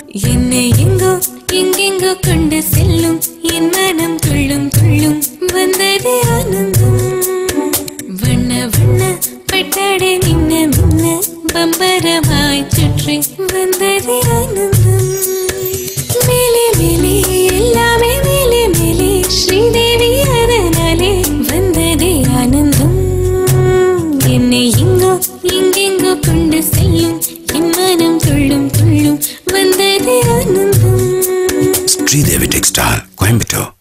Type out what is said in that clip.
என்னை எங்கோ எங்கெங்கோ கொண்டு செல்லும் என் மனம் துள்ளும் துள்ளும் வந்தது ஆனந்தம் வண்ண வண்ண பட்டாடை நின்ன முன்ன பம்பரமாய் சுற்றி வந்தது ஆனந்தம் மேலே மேலே எல்லாமே மேலே மேலே ஸ்ரீதேவி அதனாலே வந்ததே ஆனந்தம் என்னை எங்கோ எங்கெங்கோ கொண்டு செல்லும் என் மனம் துள்ளும் துள்ளும் வந்ததே ஆனந்தம் ஸ்ரீதேவி டெக்ஸ்டைல் கோயம்புத்தூர்